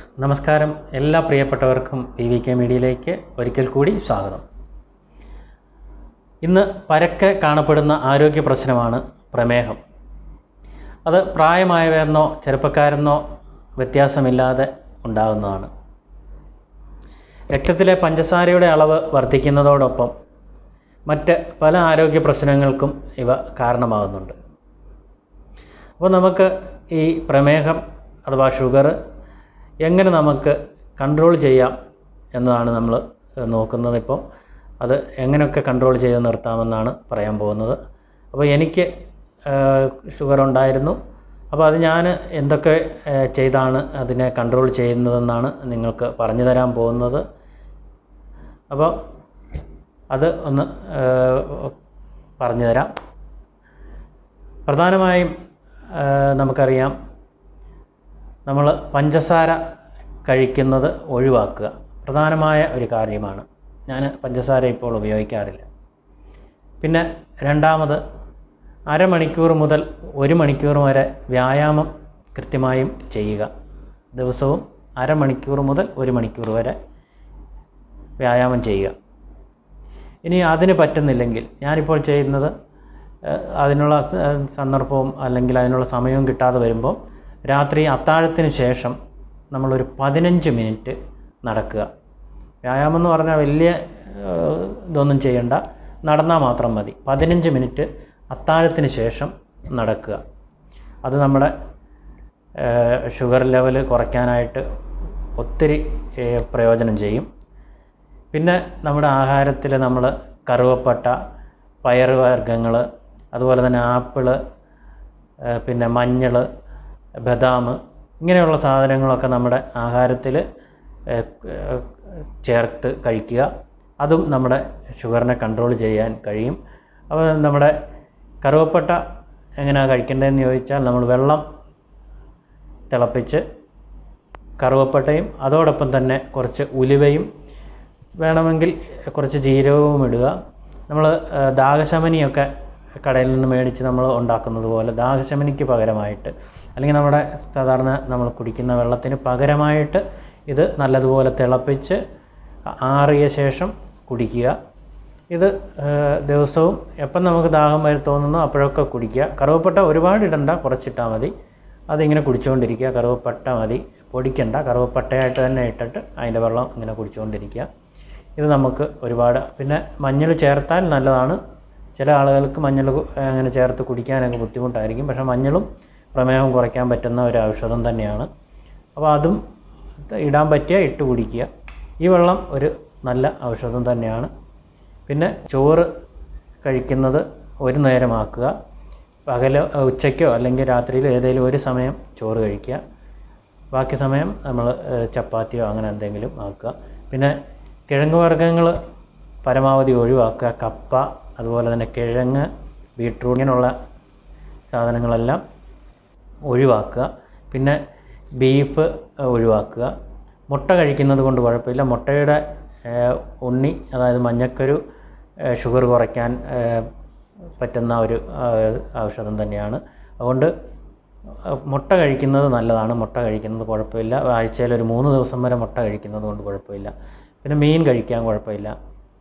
നമസ്കാരം എല്ലാ പ്രിയപ്പെട്ടവർക്കും പി വി കെ മീഡിയയിലേക്ക് ഒരിക്കൽ കൂടി സ്വാഗതം ഇന്ന് പരക്കെ കാണപ്പെടുന്ന ആരോഗ്യ പ്രശ്നമാണ് പ്രമേഹം അത് പ്രായമായവരെന്നോ ചെറുപ്പക്കാരെന്നോ വ്യത്യാസമില്ലാതെ ഉണ്ടാകുന്നതാണ് രക്തത്തിലെ പഞ്ചസാരയുടെ അളവ് വർദ്ധിക്കുന്നതോടൊപ്പം മറ്റ് പല ആരോഗ്യ പ്രശ്നങ്ങൾക്കും ഇവ കാരണമാകുന്നുണ്ട് അപ്പോൾ നമുക്ക് ഈ പ്രമേഹം അഥവാ ഷുഗർ എങ്ങനെ നമുക്ക് കൺട്രോൾ ചെയ്യാം എന്നതാണ് നമ്മൾ നോക്കുന്നത് ഇപ്പോൾ അത് എങ്ങനെയൊക്കെ കൺട്രോൾ ചെയ്ത് നിർത്താമെന്നാണ് പറയാൻ പോകുന്നത് അപ്പോൾ എനിക്ക് ഷുഗർ ഉണ്ടായിരുന്നു അപ്പോൾ അത് ഞാൻ എന്തൊക്കെ ഏഹ്, ചെയ്താണ് അതിനെ കൺട്രോൾ ചെയ്യുന്നതെന്നാണ് നിങ്ങൾക്ക് പറഞ്ഞു തരാൻ പോകുന്നത് അപ്പോൾ അത് ഒന്ന് ഏഹ്, പറഞ്ഞു തരാം പ്രധാനമായും ഏഹ്, നമുക്കറിയാം നമ്മൾ പഞ്ചസാര കഴിക്കുന്നത് ഒഴിവാക്കുക പ്രധാനമായ ഒരു കാര്യമാണ് ഞാൻ പഞ്ചസാര ഇപ്പോൾ ഉപയോഗിക്കാറില്ല പിന്നെ രണ്ടാമത് അരമണിക്കൂർ മുതൽ ഒരു മണിക്കൂർ വരെ വ്യായാമം കൃത്യമായും ചെയ്യുക ദിവസവും അരമണിക്കൂർ മുതൽ ഒരു മണിക്കൂർ വരെ വ്യായാമം ചെയ്യുക ഇനി അതിന് പറ്റുന്നില്ലെങ്കിൽ ഞാനിപ്പോൾ ചെയ്യുന്നത് ഏഹ്, അതിനുള്ള സ- സന്ദർഭവും അല്ലെങ്കിൽ അതിനുള്ള സമയവും കിട്ടാതെ വരുമ്പോൾ രാത്രി അത്താഴത്തിന് ശേഷം നമ്മളൊരു പതിനഞ്ച് മിനിറ്റ് നടക്കുക വ്യായാമം എന്ന് പറഞ്ഞാൽ വലിയ ഏഹ്, ഇതൊന്നും ചെയ്യണ്ട നടന്നാൽ മാത്രം മതി പതിനഞ്ച് മിനിറ്റ് അത്താഴത്തിന് ശേഷം നടക്കുക അത് നമ്മുടെ ഏഹ്, ഷുഗർ ലെവൽ കുറയ്ക്കാനായിട്ട് ഒത്തിരി ഏഹ്, പ്രയോജനം ചെയ്യും പിന്നെ നമ്മുടെ ആഹാരത്തിൽ നമ്മൾ കറുവപ്പട്ട പയറ് വർഗ്ഗങ്ങൾ അതുപോലെ തന്നെ ആപ്പിള് ഏഹ് പിന്നെ മഞ്ഞൾ ബദാം ഇങ്ങനെയുള്ള സാധനങ്ങളൊക്കെ നമ്മുടെ ആഹാരത്തിൽ ചേർത്ത് കഴിക്കുക അതും നമ്മുടെ ഷുഗറിനെ കൺട്രോൾ ചെയ്യാൻ കഴിയും അപ്പോൾ നമ്മുടെ കറുവപ്പട്ട എങ്ങനെയാണ് കഴിക്കേണ്ടതെന്ന് ചോദിച്ചാൽ നമ്മൾ വെള്ളം തിളപ്പിച്ച് കറുവപ്പട്ടയും അതോടൊപ്പം തന്നെ കുറച്ച് ഉലുവയും വേണമെങ്കിൽ കുറച്ച് ജീരകവും ഇടുക നമ്മൾ ദാഹശമനിയൊക്കെ കടയിൽ നിന്ന് മേടിച്ച് നമ്മൾ ഉണ്ടാക്കുന്നത് പോലെ ദാഹശമനിക്ക് പകരമായിട്ട് അല്ലെങ്കിൽ നമ്മുടെ സാധാരണ നമ്മൾ കുടിക്കുന്ന വെള്ളത്തിന് പകരമായിട്ട് ഇത് നല്ലതുപോലെ തിളപ്പിച്ച് ആറിയ ശേഷം കുടിക്കുക ഇത് ഏഹ്, ദിവസവും എപ്പം നമുക്ക് ദാഹം വരെ തോന്നുന്നോ അപ്പോഴൊക്കെ കുടിക്കുക കറുവപ്പട്ട ഒരുപാട് ഇടണ്ട കുറച്ചിട്ടാൽ മതി അതിങ്ങനെ കുടിച്ചുകൊണ്ടിരിക്കുക കറുവപ്പട്ട മതി പൊടിക്കണ്ട കറുവപ്പട്ടയായിട്ട് തന്നെ ഇട്ടിട്ട് അതിൻ്റെ വെള്ളം ഇങ്ങനെ കുടിച്ചുകൊണ്ടിരിക്കുക ഇത് നമുക്ക് ഒരുപാട് പിന്നെ മഞ്ഞൾ ചേർത്താൽ നല്ലതാണ് ചില ആളുകൾക്ക് മഞ്ഞൾ കു- അങ്ങനെ ചേർത്ത് കുടിക്കാനൊക്കെ ബുദ്ധിമുട്ടായിരിക്കും പക്ഷേ മഞ്ഞളും പ്രമേഹം കുറയ്ക്കാൻ പറ്റുന്ന ഒരു ഔഷധം തന്നെയാണ് അപ്പോൾ അതും ഇടാൻ പറ്റിയ ഇട്ട് കുടിക്കുക ഈ വെള്ളം ഒരു നല്ല ഔഷധം തന്നെയാണ് പിന്നെ ചോറ് കഴിക്കുന്നത് ഒരു നേരമാക്കുക പകലോ ഉച്ചയ്ക്കോ അല്ലെങ്കിൽ രാത്രിയിലോ ഏതെങ്കിലും ഒരു സമയം ചോറ് കഴിക്കുക ബാക്കി സമയം നമ്മൾ ചപ്പാത്തിയോ അങ്ങനെ എന്തെങ്കിലും ആക്കുക പിന്നെ കിഴങ്ങ് വർഗ്ഗങ്ങൾ പരമാവധി ഒഴിവാക്കുക കപ്പ അതുപോലെ തന്നെ കിഴങ്ങ് ബീട്രൂട്ട് ഇങ്ങനെയുള്ള സാധനങ്ങളെല്ലാം ഒഴിവാക്കുക പിന്നെ ബീഫ് ഒഴിവാക്കുക മുട്ട കഴിക്കുന്നത് കൊണ്ട് കുഴപ്പമില്ല മുട്ടയുടെ ഏഹ്, ഉണ്ണി അതായത് മഞ്ഞക്കരു ഏഹ്, ഷുഗർ കുറയ്ക്കാൻ ഏഹ്, പറ്റുന്ന ഒരു ഏഹ്, ഔഷധം തന്നെയാണ് അതുകൊണ്ട് ഏഹ്, മുട്ട കഴിക്കുന്നത് നല്ലതാണ് മുട്ട കഴിക്കുന്നത് കുഴപ്പമില്ല ആഴ്ചയിൽ ഒരു മൂന്ന് ദിവസം വരെ മുട്ട കഴിക്കുന്നത് കൊണ്ട് കുഴപ്പമില്ല പിന്നെ മീൻ കഴിക്കാൻ കുഴപ്പമില്ല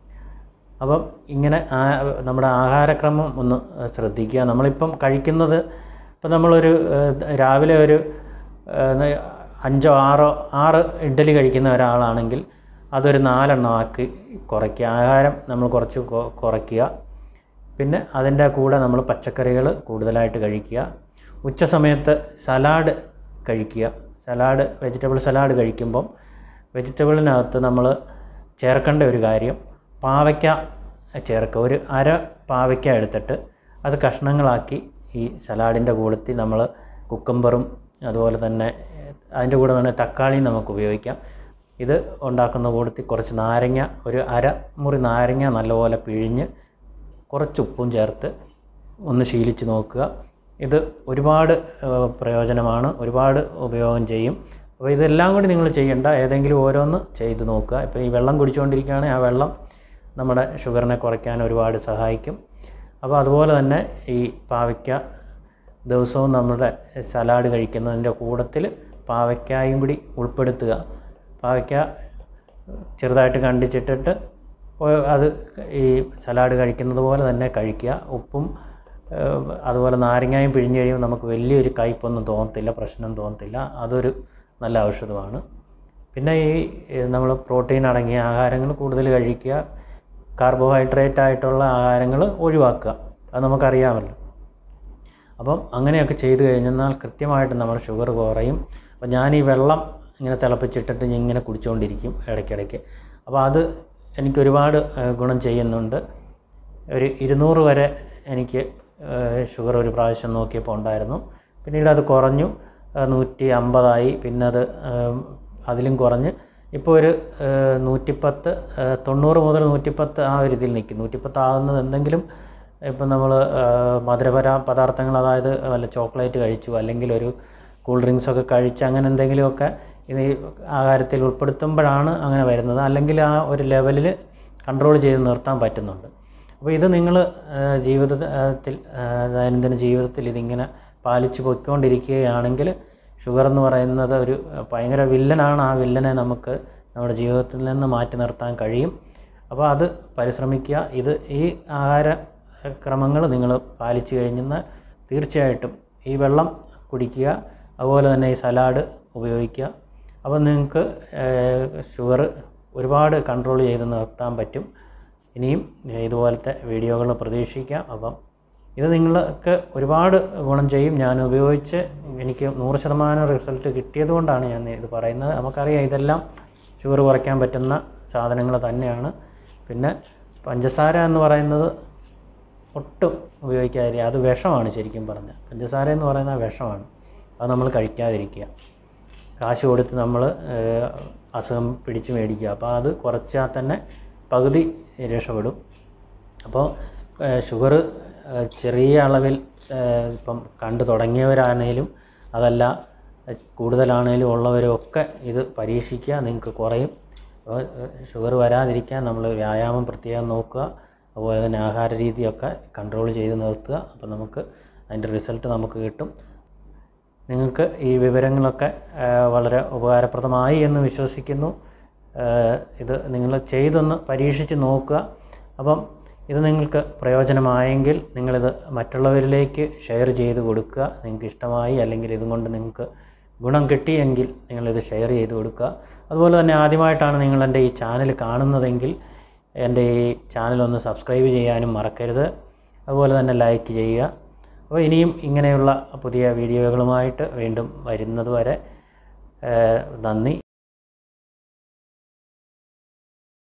അപ്പം ഇങ്ങനെ ആ- നമ്മുടെ ആഹാരക്രമം ഒന്ന് ശ്രദ്ധിക്കുക നമ്മളിപ്പം കഴിക്കുന്നത് ഇപ്പം നമ്മളൊരു ഏഹ്, രാവിലെ ഒരു ഏഹ്, അഞ്ചോ ആറോ ആറ് ഇഡ്ഡലി കഴിക്കുന്ന ഒരാളാണെങ്കിൽ അതൊരു നാലെണ്ണമാക്കി കുറയ്ക്കുക ആഹാരം നമ്മൾ കുറച്ച് കൊ- കുറയ്ക്കുക പിന്നെ അതിൻ്റെ കൂടെ നമ്മൾ പച്ചക്കറികൾ കൂടുതലായിട്ട് കഴിക്കുക ഉച്ച സമയത്ത് സലാഡ് കഴിക്കുക സലാഡ് വെജിറ്റബിൾ സലാഡ് കഴിക്കുമ്പം വെജിറ്റബിളിനകത്ത് നമ്മൾ ചേർക്കേണ്ട ഒരു കാര്യം പാവയ്ക്ക ചേർക്കുക ഒരു അര പാവയ്ക്ക എടുത്തിട്ട് അത് കഷ്ണങ്ങളാക്കി ഈ സലാഡിൻ്റെ കൂടത്തിൽ നമ്മൾ കുക്കമ്പറും അതുപോലെ തന്നെ അതിൻ്റെ കൂടെ വേണേൽ തക്കാളിയും നമുക്ക് ഉപയോഗിക്കാം ഇത് ഉണ്ടാക്കുന്ന കൂടത്തിൽ കുറച്ച് നാരങ്ങ ഒരു അര മുറി നാരങ്ങ നല്ലപോലെ പിഴിഞ്ഞ് കുറച്ച് ഉപ്പും ചേർത്ത് ഒന്ന് ശീലിച്ച് നോക്കുക ഇത് ഒരുപാട് ഏഹ്, പ്രയോജനമാണ് ഒരുപാട് ഉപയോഗം ചെയ്യും അപ്പോൾ ഇതെല്ലാം കൂടി നിങ്ങൾ ചെയ്യണ്ട ഏതെങ്കിലും ഓരോന്ന് ചെയ്ത് നോക്കുക ഇപ്പോൾ ഈ വെള്ളം കുടിച്ചുകൊണ്ടിരിക്കുകയാണെങ്കിൽ ആ വെള്ളം നമ്മുടെ ഷുഗറിനെ കുറയ്ക്കാൻ ഒരുപാട് സഹായിക്കും അപ്പോൾ അതുപോലെ തന്നെ ഈ പാവയ്ക്ക ദിവസവും നമ്മുടെ സലാഡ് കഴിക്കുന്നതിൻ്റെ കൂട്ടത്തിൽ പാവയ്ക്കായും കൂടി ഉൾപ്പെടുത്തുക പാവയ്ക്ക ചെറുതായിട്ട് കണ്ടിച്ചിട്ടിട്ട് ഒ- അത് ഈ സലാഡ് കഴിക്കുന്നത് പോലെ തന്നെ കഴിക്കുക ഉപ്പും ഏഹ്, അതുപോലെ നാരങ്ങയും പിഴിഞ്ഞ് കഴിയുമ്പോൾ നമുക്ക് വലിയൊരു കയ്പൊന്നും തോന്നത്തില്ല പ്രശ്നം തോന്നത്തില്ല അതൊരു നല്ല ഔഷധമാണ് പിന്നെ ഈ നമ്മൾ പ്രോട്ടീൻ അടങ്ങിയ ആഹാരങ്ങൾ കൂടുതൽ കഴിക്കുക കാർബോഹൈഡ്രേറ്റ് ആയിട്ടുള്ള ആഹാരങ്ങൾ ഒഴിവാക്കുക അത് നമുക്കറിയാമല്ലോ അപ്പം അങ്ങനെയൊക്കെ ചെയ്ത് കഴിഞ്ഞാൽ കൃത്യമായിട്ട് നമ്മുടെ ഷുഗർ കുറയും അപ്പം ഞാൻ ഈ വെള്ളം ഇങ്ങനെ തിളപ്പിച്ചിട്ടിട്ട് ഞാൻ ഇങ്ങനെ കുടിച്ചുകൊണ്ടിരിക്കും ഇടയ്ക്കിടയ്ക്ക് അപ്പോൾ അത് എനിക്ക് ഒരുപാട് ഏഹ്, ഗുണം ചെയ്യുന്നുണ്ട് ഒരു ഇരുന്നൂറ് വരെ എനിക്ക് ഏഹ്, ഷുഗർ ഒരു പ്രാവശ്യം നോക്കിയപ്പോൾ ഉണ്ടായിരുന്നു പിന്നീട് അത് കുറഞ്ഞു ഏഹ്, നൂറ്റി അമ്പതായി പിന്നെ അത് ഏഹ്, അതിലും കുറഞ്ഞ് ഇപ്പോൾ ഒരു ഏഹ്, നൂറ്റിപ്പത്ത് ഏഹ്, തൊണ്ണൂറ് മുതൽ നൂറ്റിപ്പത്ത് ആ ഒരു ഇതിൽ നിൽക്കും നൂറ്റിപ്പത്ത് ആകുന്നത് എന്തെങ്കിലും ഇപ്പം നമ്മൾ മധുരപര പദാർത്ഥങ്ങൾ അതായത് വല്ല ചോക്ലേറ്റ് കഴിച്ചു അല്ലെങ്കിൽ ഒരു കൂൾ ഡ്രിങ്ക്സ് ഒക്കെ കഴിച്ച് അങ്ങനെ എന്തെങ്കിലുമൊക്കെ ഇത് ഈ ആഹാരത്തിൽ ഉൾപ്പെടുത്തുമ്പോഴാണ് അങ്ങനെ വരുന്നത് അല്ലെങ്കിൽ ആ ഒരു ലെവലിൽ കൺട്രോൾ ചെയ്ത് നിർത്താൻ പറ്റുന്നുണ്ട് അപ്പോൾ ഇത് നിങ്ങൾ ജീവിതത്തിൽ ആ, ദൈനംദിന ജീവിതത്തിൽ ഇതിങ്ങനെ പാലിച്ചു പൊയ്ക്കൊണ്ടിരിക്കുകയാണെങ്കിൽ ഷുഗർ എന്ന് പറയുന്നത് ഒരു ഭയങ്കര വില്ലനാണ് ആ വില്ലനെ നമുക്ക് നമ്മുടെ ജീവിതത്തിൽ നിന്ന് മാറ്റി നിർത്താൻ കഴിയും അപ്പോൾ അത് പരിശ്രമിക്കുക ഇത് ഈ ആഹാര ക്രമങ്ങൾ നിങ്ങൾ പാലിച്ചു കഴിഞ്ഞാൽ തീർച്ചയായിട്ടും ഈ വെള്ളം കുടിക്കുക അതുപോലെ തന്നെ ഈ സലാഡ് ഉപയോഗിക്കുക അപ്പോൾ നിങ്ങൾക്ക് ഷുഗർ ഒരുപാട് കൺട്രോൾ ചെയ്ത് നിർത്താൻ പറ്റും ഇനിയും ഇതുപോലത്തെ വീഡിയോകൾ പ്രതീക്ഷിക്കാം അപ്പം ഇത് നിങ്ങൾക്ക് ഒരുപാട് ഗുണം ചെയ്യും ഞാൻ ഉപയോഗിച്ച് എനിക്ക് നൂറ് ശതമാനം റിസൾട്ട് കിട്ടിയത് കൊണ്ടാണ് ഞാൻ ഇത് പറയുന്നത് നമുക്കറിയാം ഇതെല്ലാം ഷുഗർ കുറയ്ക്കാൻ പറ്റുന്ന സാധനങ്ങൾ തന്നെയാണ് പിന്നെ പഞ്ചസാര എന്ന് പറയുന്നത് ഒട്ടും ഉപയോഗിക്കാതിരിക്കുക അത് വിഷമാണ് ശരിക്കും പറഞ്ഞാൽ പഞ്ചസാര എന്ന് പറയുന്നത് വിഷമാണ് അത് നമ്മൾ കഴിക്കാതിരിക്കുക കാശ് കൊടുത്ത് നമ്മൾ അസുഖം പിടിച്ച് മേടിക്കുക അപ്പോൾ അത് കുറച്ചാൽ തന്നെ പകുതി രക്ഷപ്പെടും അപ്പോൾ ഷുഗർ ചെറിയ അളവിൽ ഏഹ്, ഇപ്പം കണ്ടു തുടങ്ങിയവരാണേലും അതല്ല ഏഹ്, കൂടുതലാണേലും ഉള്ളവരും ഒക്കെ ഇത് പരീക്ഷിക്കുക നിങ്ങൾക്ക് കുറയും അപ്പോൾ ഷുഗർ വരാതിരിക്കാൻ നമ്മൾ വ്യായാമം പ്രത്യേകം നോക്കുക അതുപോലെ തന്നെ ആഹാര രീതിയൊക്കെ കൺട്രോൾ ചെയ്ത് നിർത്തുക അപ്പോൾ നമുക്ക് അതിൻ്റെ റിസൾട്ട് നമുക്ക് കിട്ടും നിങ്ങൾക്ക് ഈ വിവരങ്ങളൊക്കെ ആ, വളരെ ഉപകാരപ്രദമായി എന്ന് വിശ്വസിക്കുന്നു ആ, ഇത് നിങ്ങൾ ചെയ്തൊന്ന് പരീക്ഷിച്ച് നോക്കുക അപ്പം ഇത് നിങ്ങൾക്ക് പ്രയോജനമായെങ്കിൽ നിങ്ങളിത് മറ്റുള്ളവരിലേക്ക് ഷെയർ ചെയ്ത് കൊടുക്കുക നിങ്ങൾക്ക് ഇഷ്ടമായി അല്ലെങ്കിൽ ഇതും കൊണ്ട് നിങ്ങൾക്ക് ഗുണം കിട്ടിയെങ്കിൽ നിങ്ങളിത് ഷെയർ ചെയ്ത് കൊടുക്കുക അതുപോലെ തന്നെ ആദ്യമായിട്ടാണ് നിങ്ങൾ എൻ്റെ ഈ ചാനൽ കാണുന്നതെങ്കിൽ എൻ്റെ ഈ ചാനൽ ഒന്ന് സബ്സ്ക്രൈബ് ചെയ്യാനും മറക്കരുത് അതുപോലെ തന്നെ ലൈക്ക് ചെയ്യുക അപ്പോൾ ഇനിയും ഇങ്ങനെയുള്ള പുതിയ വീഡിയോകളുമായിട്ട് വീണ്ടും വരുന്നത് വരെ ഏഹ്, നന്ദി